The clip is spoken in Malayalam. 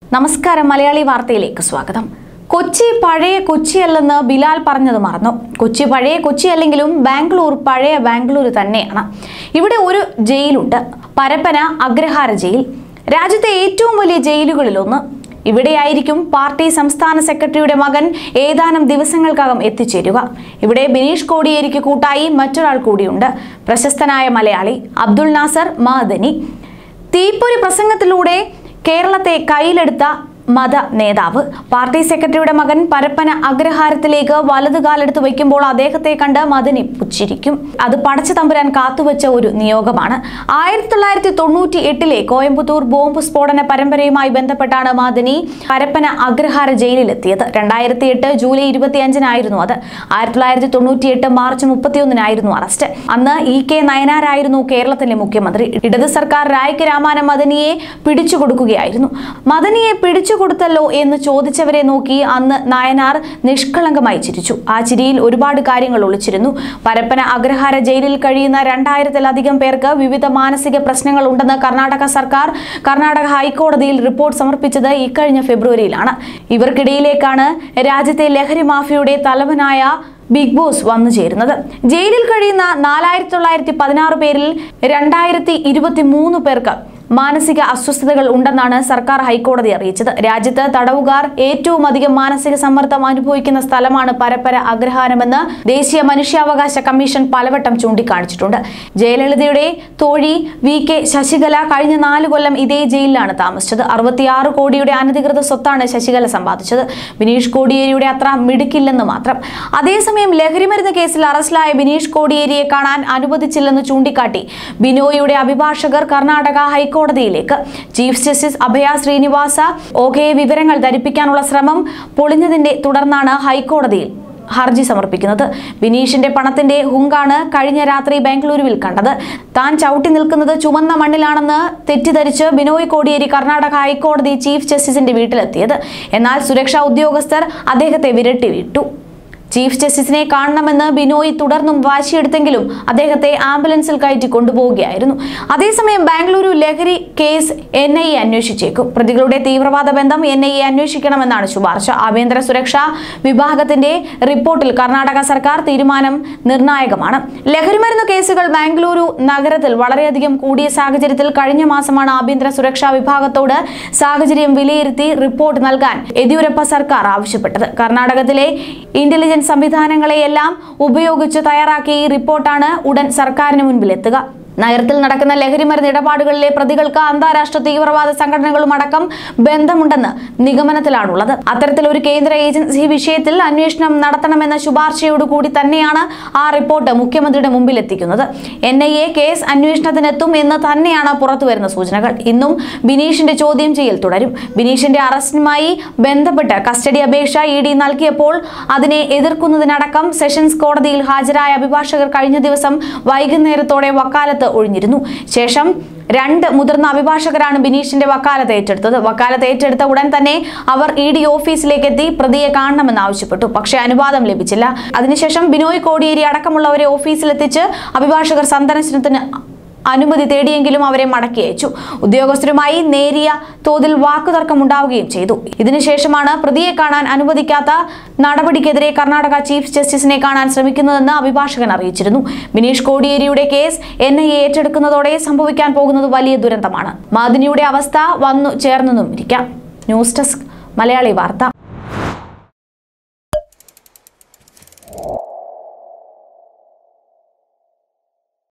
നമസ്കാരം മലയാളി വാർത്തയിലേക്ക് സ്വാഗതം കൊച്ചി പഴയ കൊച്ചിയല്ലെന്ന് ബിലാൽ പറഞ്ഞത് മറന്നു കൊച്ചി പഴയ കൊച്ചിയല്ലെങ്കിലും ബാംഗ്ലൂർ പഴയ ബാംഗ്ലൂർ തന്നെയാണ് ഇവിടെ ഒരു ജയിലുണ്ട് പരപ്പന അഗ്രഹാര ജയിൽ രാജ്യത്തെ ഏറ്റവും വലിയ ജയിലുകളിലൊന്ന് ഇവിടെയായിരിക്കും പാർട്ടി സംസ്ഥാന സെക്രട്ടറിയുടെ മകൻ ഏതാനും ദിവസങ്ങൾക്കകം എത്തിച്ചേരുക ഇവിടെ ബിനീഷ് കോടിയേരിക്ക് കൂട്ടായി മറ്റൊരാൾ കൂടിയുണ്ട് പ്രശസ്തനായ മലയാളി അബ്ദുൾ നാസർ മദനി തീപ്പൊരി പ്രസംഗത്തിലൂടെ കേരളത്തെ കയ്യിലെടുത്ത മത നേതാവ് പാർട്ടി സെക്രട്ടറിയുടെ മകൻ പരപ്പന അഗ്രഹാരത്തിലേക്ക് വലതു കാലെടുത്ത് വയ്ക്കുമ്പോൾ അദ്ദേഹത്തെ കണ്ട് മദനി പുച്ചിരിക്കും അത് പടച്ച തമ്പുരാൻ കാത്തുവച്ച ഒരു നിയോഗമാണ് ആയിരത്തി തൊള്ളായിരത്തി തൊണ്ണൂറ്റി എട്ടിലെ കോയമ്പത്തൂർ ബോംബ് സ്ഫോടന പരമ്പരയുമായി ബന്ധപ്പെട്ടാണ് മദനി പരപ്പന അഗ്രഹാര ജയിലിലെത്തിയത് രണ്ടായിരത്തി എട്ട് ജൂലൈ ഇരുപത്തിയഞ്ചിനായിരുന്നു അത് ആയിരത്തി തൊള്ളായിരത്തി തൊണ്ണൂറ്റി എട്ട് മാർച്ച് മുപ്പത്തിയൊന്നിനായിരുന്നു അറസ്റ്റ് അന്ന് ഇ കെ നയനാരായിരുന്നു കേരളത്തിലെ മുഖ്യമന്ത്രി ഇടത് സർക്കാർ രായ്ക്ക് രാമാന മദനിയെ പിടിച്ചു കൊടുക്കുകയായിരുന്നു മദനിയെ പിടിച്ചു കൊടുത്തല്ലോ എന്ന് ചോദിച്ചവരെ നോക്കി അന്ന് നായനാർ നിഷ്കളങ്കമായി ചിരിച്ചു ആ ചിരിയിൽ ഒരുപാട് കാര്യങ്ങൾ ഒളിച്ചിരുന്നു പരപ്പന അഗ്രഹാര ജയിലിൽ കഴിയുന്ന രണ്ടായിരത്തിലധികം പേർക്ക് വിവിധ മാനസിക പ്രശ്നങ്ങൾ ഉണ്ടെന്ന് കർണാടക സർക്കാർ കർണാടക ഹൈക്കോടതിയിൽ റിപ്പോർട്ട് സമർപ്പിച്ചത് ഇക്കഴിഞ്ഞ ഫെബ്രുവരിയിലാണ് ഇവർക്കിടയിലേക്കാണ് രാജ്യത്തെ ലഹരി മാഫിയയുടെ തലവനായ ബിഗ് ബോസ് വന്നു ചേരുന്നത് ജയിലിൽ കഴിയുന്ന നാലായിരത്തി തൊള്ളായിരത്തി പതിനാറ് പേരിൽ രണ്ടായിരത്തി ഇരുപത്തി മൂന്ന് പേർക്ക് മാനസിക അസ്വസ്ഥതകൾ ഉണ്ടെന്നാണ് സർക്കാർ ഹൈക്കോടതി അറിയിച്ചത് രാജ്യത്ത് തടവുകാർ ഏറ്റവും അധികം മാനസിക സമ്മർദ്ദം അനുഭവിക്കുന്ന സ്ഥലമാണ് പരപ്പര അഗ്രഹാരമെന്ന് ദേശീയ മനുഷ്യാവകാശ കമ്മീഷൻ പലവട്ടം ചൂണ്ടിക്കാണിച്ചിട്ടുണ്ട് ജയലളിതയുടെ തോഴി വി കെ ശശികല കഴിഞ്ഞ നാല് കൊല്ലം ഇതേ ജയിലിലാണ് താമസിച്ചത് അറുപത്തിയാറ് കോടിയുടെ അനധികൃത സ്വത്താണ് ശശികല സമ്പാദിച്ചത് ബിനീഷ് കോടിയേരിയുടെ അത്ര മിടുക്കില്ലെന്ന് മാത്രം അതേസമയം ലഹരിമരുന്ന് കേസിൽ അറസ്റ്റിലായ ബിനീഷ് കോടിയേരിയെ കാണാൻ അനുവദിച്ചില്ലെന്ന് ചൂണ്ടിക്കാട്ടി ബിനോയിയുടെ അഭിഭാഷകർ കർണാടക ഹൈക്കോടതിയിലേക്ക് ചീഫ് ജസ്റ്റിസ് അഭയ ശ്രീനിവാസ ഓകെ വിവരങ്ങൾ ധരിപ്പിക്കാനുള്ള ശ്രമം പൊളിഞ്ഞതിന്റെ തുടർന്നാണ് ഹൈക്കോടതിയിൽ ഹർജി സമർപ്പിക്കുന്നത് ബിനീഷിന്റെ പണത്തിന്റെ ഹുങ്കാണ് കഴിഞ്ഞ രാത്രി ബാംഗ്ലൂരുവിൽ കണ്ടത് താൻ ചവിട്ടി നിൽക്കുന്നത് ചുമന്ന മണ്ണിലാണെന്ന് തെറ്റിദ്ധരിച്ച് ബിനോയ് കോടിയേരി കർണാടക ഹൈക്കോടതി ചീഫ് ജസ്റ്റിസിന്റെ വീട്ടിലെത്തിയത് എന്നാൽ സുരക്ഷാ ഉദ്യോഗസ്ഥർ അദ്ദേഹത്തെ വിരട്ടി വിട്ടു ചീഫ് ജസ്റ്റിസിനെ കാണണമെന്ന് ബിനോയ് തുടർന്നും വാശിയെടുത്തെങ്കിലും അദ്ദേഹത്തെ ആംബുലൻസിൽ കയറ്റി കൊണ്ടുപോവുകയായിരുന്നു അതേസമയം ബാംഗ്ലൂരു ലഹരി കേസ് എൻ ഐ എ അന്വേഷിച്ചേക്കും പ്രതികളുടെ തീവ്രവാദ ബന്ധം എൻ ഐ എ അന്വേഷിക്കണമെന്നാണ് ശുപാർശ ആഭ്യന്തര സുരക്ഷാ വിഭാഗത്തിന്റെ റിപ്പോർട്ടിൽ കർണാടക സർക്കാർ തീരുമാനം നിർണായകമാണ് ലഹരിമരുന്ന് കേസുകൾ ബാംഗ്ലൂരു നഗരത്തിൽ വളരെയധികം കൂടിയ സാഹചര്യത്തിൽ കഴിഞ്ഞ മാസമാണ് ആഭ്യന്തര സുരക്ഷാ വിഭാഗത്തോട് സാഹചര്യം വിലയിരുത്തി റിപ്പോർട്ട് നൽകാൻ യെദ്യൂരപ്പ സർക്കാർ ആവശ്യപ്പെട്ടത് കർണാടകത്തിലെ ഇന്റലിജൻസ് സംവിധാനങ്ങളെയെല്ലാം ഉപയോഗിച്ച് തയ്യാറാക്കിയ ഈ റിപ്പോർട്ടാണ് ഉടൻ സർക്കാരിന് മുൻപിലെത്തുക നഗരത്തിൽ നടക്കുന്ന ലഹരിമരുന്ന് ഇടപാടുകളിലെ പ്രതികൾക്ക് അന്താരാഷ്ട്ര തീവ്രവാദ സംഘടനകളും അടക്കം ബന്ധമുണ്ടെന്ന് നിഗമനത്തിലാണുള്ളത് അത്തരത്തിൽ ഒരു കേന്ദ്ര ഏജൻസി വിഷയത്തിൽ അന്വേഷണം നടത്തണമെന്ന ശുപാർശയോടുകൂടി തന്നെയാണ് ആ റിപ്പോർട്ട് മുഖ്യമന്ത്രിയുടെ മുമ്പിൽ എത്തിക്കുന്നത് എൻ ഐ എ കേസ് അന്വേഷണത്തിനെത്തും എന്ന് തന്നെയാണ് പുറത്തുവരുന്ന സൂചനകൾ ഇന്നും ബിനീഷിന്റെ ചോദ്യം ചെയ്യൽ തുടരും ബിനീഷിന്റെ അറസ്റ്റിനുമായി ബന്ധപ്പെട്ട് കസ്റ്റഡി അപേക്ഷ ഇ ഡി നൽകിയപ്പോൾ അതിനെ എതിർക്കുന്നതിനടക്കം സെഷൻസ് കോടതിയിൽ ഹാജരായ അഭിഭാഷകർ കഴിഞ്ഞ ദിവസം വൈകുന്നേരത്തോടെ വക്കാലത്ത് ഒഴിഞ്ഞിരുന്നു ശേഷം രണ്ട് മുതിർന്ന അഭിഭാഷകരാണ് ബിനീഷിന്റെ വക്കാലത്ത് ഏറ്റെടുത്തത് വക്കാലത്ത് ഏറ്റെടുത്ത ഉടൻ തന്നെ അവർ ഇ ഡി ഓഫീസിലേക്ക് എത്തി പ്രതിയെ കാണണമെന്ന് ആവശ്യപ്പെട്ടു പക്ഷേ അനുവാദം ലഭിച്ചില്ല അതിനുശേഷം ബിനോയ് കോടിയേരി അടക്കമുള്ളവരെ ഓഫീസിലെത്തിച്ച് അഭിഭാഷകർ സന്ദർശനത്തിന് അനുമതി തേടിയെങ്കിലും അവരെ മടക്കി അയച്ചു ഉദ്യോഗസ്ഥരുമായി നേരിയ തോതിൽ വാക്കുതർക്കം ഉണ്ടാവുകയും ചെയ്തു ഇതിനുശേഷമാണ് പ്രതിയെ കാണാൻ അനുവദിക്കാത്ത നടപടിക്കെതിരെ കർണാടക ചീഫ് ജസ്റ്റിസിനെ കാണാൻ ശ്രമിക്കുന്നതെന്ന് അഭിഭാഷകൻ അറിയിച്ചിരുന്നു ബിനീഷ് കോടിയേരിയുടെ കേസ് എൻ ഐ എ ഏറ്റെടുക്കുന്നതോടെ സംഭവിക്കാൻ പോകുന്നത് വലിയ ദുരന്തമാണ് മാദിനിയുടെ അവസ്ഥ വന്നു ചേർന്നെന്നും ഇരിക്കാം ന്യൂസ് ഡെസ്ക് മലയാളി വാർത്ത